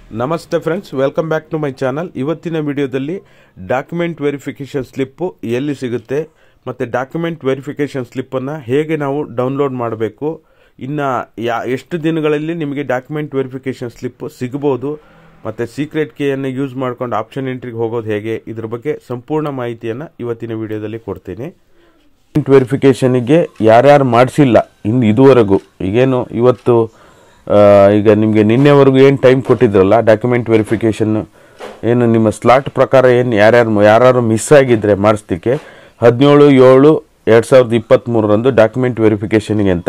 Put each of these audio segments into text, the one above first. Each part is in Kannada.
ನಮಸ್ತೆ friends welcome back to my channel ಇವತ್ತಿನ ವಿಡಿಯೋದಲ್ಲಿ ಡಾಕ್ಯುಮೆಂಟ್ ವೆರಿಫಿಕೇಷನ್ ಸ್ಲಿಪ್ಪು ಎಲ್ಲಿ ಸಿಗುತ್ತೆ ಮತ್ತು ಡಾಕ್ಯುಮೆಂಟ್ ವೆರಿಫಿಕೇಷನ್ ಸ್ಲಿಪ್ಪನ್ನು ಹೇಗೆ ನಾವು ಡೌನ್ಲೋಡ್ ಮಾಡಬೇಕು ಇನ್ನು ಯಾ ಎಷ್ಟು ದಿನಗಳಲ್ಲಿ ನಿಮಗೆ ಡಾಕ್ಯುಮೆಂಟ್ ವೆರಿಫಿಕೇಷನ್ ಸ್ಲಿಪ್ಪು ಸಿಗ್ಬೋದು ಮತ್ತು ಸೀಕ್ರೆಟ್ ಕೀಯನ್ನು ಯೂಸ್ ಮಾಡ್ಕೊಂಡು ಆಪ್ಷನ್ ಎಂಟ್ರಿಗೆ ಹೋಗೋದು ಹೇಗೆ ಇದ್ರ ಬಗ್ಗೆ ಸಂಪೂರ್ಣ ಮಾಹಿತಿಯನ್ನು ಇವತ್ತಿನ ವಿಡಿಯೋದಲ್ಲಿ ಕೊಡ್ತೀನಿ ಡಾಕ್ಯುಮೆಂಟ್ ವೆರಿಫಿಕೇಷನಿಗೆ ಯಾರ್ಯಾರು ಮಾಡಿಸಿಲ್ಲ ಇನ್ನು ಇದುವರೆಗೂ ಈಗೇನು ಇವತ್ತು ಆ, ಈಗ ನಿಮಗೆ ನಿನ್ನೆವರೆಗೂ ಏನು ಟೈಮ್ ಕೊಟ್ಟಿದ್ರಲ್ಲ ಡಾಕ್ಯುಮೆಂಟ್ ವೆರಿಫಿಕೇಷನ್ ಏನು ನಿಮ್ಮ ಸ್ಲಾಟ್ ಪ್ರಕಾರ ಏನು ಯಾರ್ಯಾರು ಯಾರು ಮಿಸ್ ಆಗಿದ್ದರೆ ಮಾಡಿಸ್ಲಿಕ್ಕೆ ಹದಿನೇಳು ಏಳು ಎರಡು ಸಾವಿರದ ಇಪ್ಪತ್ತ್ಮೂರರಂದು ಡಾಕ್ಯುಮೆಂಟ್ ವೆರಿಫಿಕೇಷನಿಗೆ ಅಂತ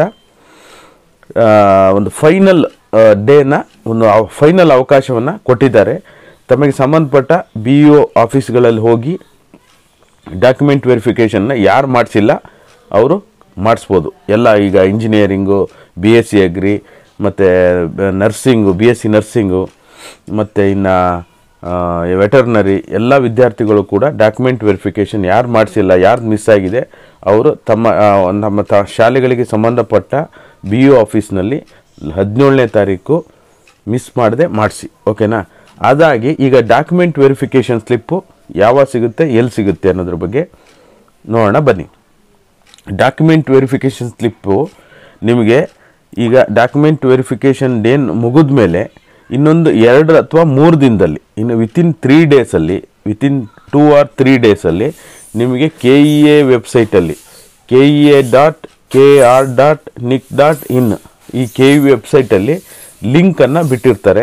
ಆ, ಒಂದು ಫೈನಲ್ ಡೇನ ಒಂದು ಫೈನಲ್ ಅವಕಾಶವನ್ನು ಕೊಟ್ಟಿದ್ದಾರೆ ತಮಗೆ ಸಂಬಂಧಪಟ್ಟ ಬಿ ಇ ಒ ಆಫೀಸ್ಗಳಲ್ಲಿ ಹೋಗಿ ಡಾಕ್ಯುಮೆಂಟ್ ವೆರಿಫಿಕೇಷನ್ನ ಯಾರು ಮಾಡಿಸಿಲ್ಲ ಅವರು ಮಾಡಿಸ್ಬೋದು ಎಲ್ಲ ಈಗ engineering B S C agri ಮತ್ತು nursing B S C nursing ಮತ್ತು ಇನ್ನು ವೆಟರ್ನರಿ ಎಲ್ಲ ವಿದ್ಯಾರ್ಥಿಗಳು ಕೂಡ ಡಾಕ್ಯುಮೆಂಟ್ ವೆರಿಫಿಕೇಷನ್ ಯಾರು ಮಾಡಿಸಿಲ್ಲ ಯಾರ್ದು ಮಿಸ್ ಆಗಿದೆ ಅವರು ತಮ್ಮ ಆ, ನಮ್ಮ ತ ಶಾಲೆಗಳಿಗೆ ಸಂಬಂಧಪಟ್ಟ ಬಿ ಯು ಆಫೀಸ್ನಲ್ಲಿ ಹದಿನೇಳನೇ ತಾರೀಕು ಮಿಸ್ ಮಾಡದೆ ಮಾಡಿಸಿ ಓಕೆನಾ ಅದಾಗಿ ಈಗ ಡಾಕ್ಯುಮೆಂಟ್ ವೆರಿಫಿಕೇಷನ್ ಸ್ಲಿಪ್ಪು ಯಾವಾಗ ಸಿಗುತ್ತೆ ಎಲ್ಲಿ ಸಿಗುತ್ತೆ ಅನ್ನೋದ್ರ ಬಗ್ಗೆ ನೋಡೋಣ ಬನ್ನಿ ಡಾಕ್ಯುಮೆಂಟ್ ವೆರಿಫಿಕೇಷನ್ ಸ್ಲಿಪ್ಪು ನಿಮಗೆ ಈಗ ಡಾಕ್ಯುಮೆಂಟ್ ವೆರಿಫಿಕೇಷನ್ ಡೇನ್ ಮುಗಿದ ಮೇಲೆ ಇನ್ನೊಂದು ಎರಡು ಅಥವಾ ಮೂರು ದಿನದಲ್ಲಿ ಇನ್ನು ವಿತಿನ್ ತ್ರೀ ಡೇಸಲ್ಲಿ ವಿತಿನ್ ಟೂ ಆರ್ ತ್ರೀ ಡೇಸಲ್ಲಿ ನಿಮಗೆ ಕೆ ಇ ಎ ವೆಬ್ಸೈಟಲ್ಲಿ K E A dot K R dot nic dot in ಈ ಕೆ ಇ ವೆಬ್ಸೈಟಲ್ಲಿ ಲಿಂಕನ್ನು ಬಿಟ್ಟಿರ್ತಾರೆ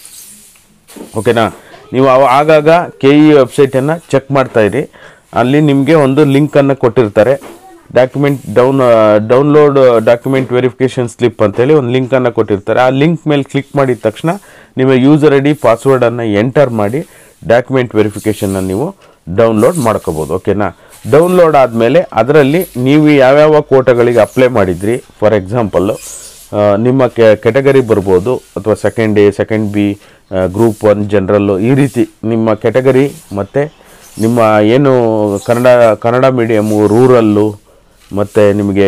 ಓಕೆನಾ ನೀವು ಅವ ಆಗಾಗ ಕೆ ಇ ವೆಬ್ಸೈಟನ್ನು ಚೆಕ್ ಮಾಡ್ತಾ ಇರಿ ಅಲ್ಲಿ ನಿಮಗೆ ಒಂದು ಲಿಂಕನ್ನು ಕೊಟ್ಟಿರ್ತಾರೆ document down download document verification slip ಅಂತೇಳಿ ಒಂದು ಲಿಂಕನ್ನು ಕೊಟ್ಟಿರ್ತಾರೆ ಆ ಲಿಂಕ್ ಮೇಲೆ ಕ್ಲಿಕ್ ಮಾಡಿದ ತಕ್ಷಣ ನಿಮ್ಮ ಯೂಸರ್ ಐ ಡಿ ಪಾಸ್ವರ್ಡನ್ನು ಎಂಟರ್ ಮಾಡಿ ಡಾಕ್ಯುಮೆಂಟ್ ವೆರಿಫಿಕೇಷನ್ನ ನೀವು ಡೌನ್ಲೋಡ್ ಮಾಡ್ಕೋಬೋದು ಓಕೆನಾ ಡೌನ್ಲೋಡ್ ಆದಮೇಲೆ ಅದರಲ್ಲಿ ನೀವು ಯಾವ್ಯಾವ ಕೋಟಗಳಿಗೆ ಅಪ್ಲೈ ಮಾಡಿದ್ರಿ ಫಾರ್ ಎಕ್ಸಾಂಪಲ್ಲು ಆ, ನಿಮ್ಮ ಕೆ ಕೆಟಗರಿ ಬರ್ಬೋದು ಅಥವಾ second A second B group one general ಈ ರೀತಿ ನಿಮ್ಮ ಕೆಟಗರಿ ಮತ್ತು ನಿಮ್ಮ ಏನು ಕನ್ನಡ ಕನ್ನಡ ಮೀಡಿಯಮು ರೂರಲ್ಲು ಮತ್ತು ನಿಮಗೆ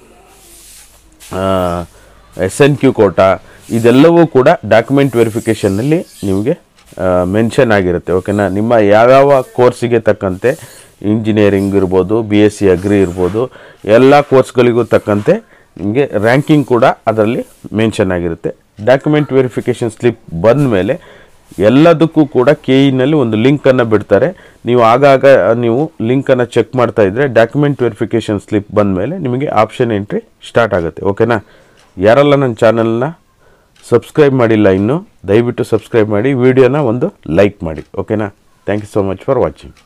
ಎಸ್ ಎನ್ ಕ್ಯೂ ಕೋಟ ಇದೆಲ್ಲವೂ ಕೂಡ ಡಾಕ್ಯುಮೆಂಟ್ ವೆರಿಫಿಕೇಷನ್ನಲ್ಲಿ ನಿಮಗೆ ಮೆನ್ಷನ್ ಆಗಿರುತ್ತೆ ಓಕೆನಾ ನಿಮ್ಮ ಯಾವ್ಯಾವ ಕೋರ್ಸಿಗೆ ತಕ್ಕಂತೆ ಇಂಜಿನಿಯರಿಂಗ್ ಇರ್ಬೋದು ಬಿ ಎಸ್ ಸಿ ಅಗ್ರಿ ಇರ್ಬೋದು ಎಲ್ಲ ಕೋರ್ಸ್ಗಳಿಗೂ ತಕ್ಕಂತೆ ನಿಮಗೆ ರ್ಯಾಂಕಿಂಗ್ ಕೂಡ ಅದರಲ್ಲಿ ಮೆನ್ಷನ್ ಆಗಿರುತ್ತೆ ಡಾಕ್ಯುಮೆಂಟ್ ವೆರಿಫಿಕೇಷನ್ ಸ್ಲಿಪ್ ಬಂದ ಮೇಲೆ ಎಲ್ಲದಕ್ಕೂ ಕೂಡ ಕೆ ಇನಲ್ಲಿ ಒಂದು ಲಿಂಕನ್ನು ಬಿಡ್ತಾರೆ ನೀವು ಆಗಾಗ ನೀವು ಲಿಂಕನ್ನು ಚೆಕ್ ಮಾಡ್ತಾ ಇದ್ದರೆ ಡಾಕ್ಯುಮೆಂಟ್ ವೆರಿಫಿಕೇಷನ್ ಸ್ಲಿಪ್ ಬಂದ ಮೇಲೆ ನಿಮಗೆ ಆಪ್ಷನ್ ಎಂಟ್ರಿ ಸ್ಟಾರ್ಟ್ ಆಗುತ್ತೆ ಓಕೆನಾ ಯಾರೆಲ್ಲ ನನ್ನ ಚಾನಲ್ನ ಸಬ್ಸ್ಕ್ರೈಬ್ ಮಾಡಿಲ್ಲ ಇನ್ನೂ ದಯವಿಟ್ಟು ಸಬ್ಸ್ಕ್ರೈಬ್ ಮಾಡಿ ವಿಡಿಯೋನ ಒಂದು ಲೈಕ್ ಮಾಡಿ ಓಕೆನಾ thank you so much for watching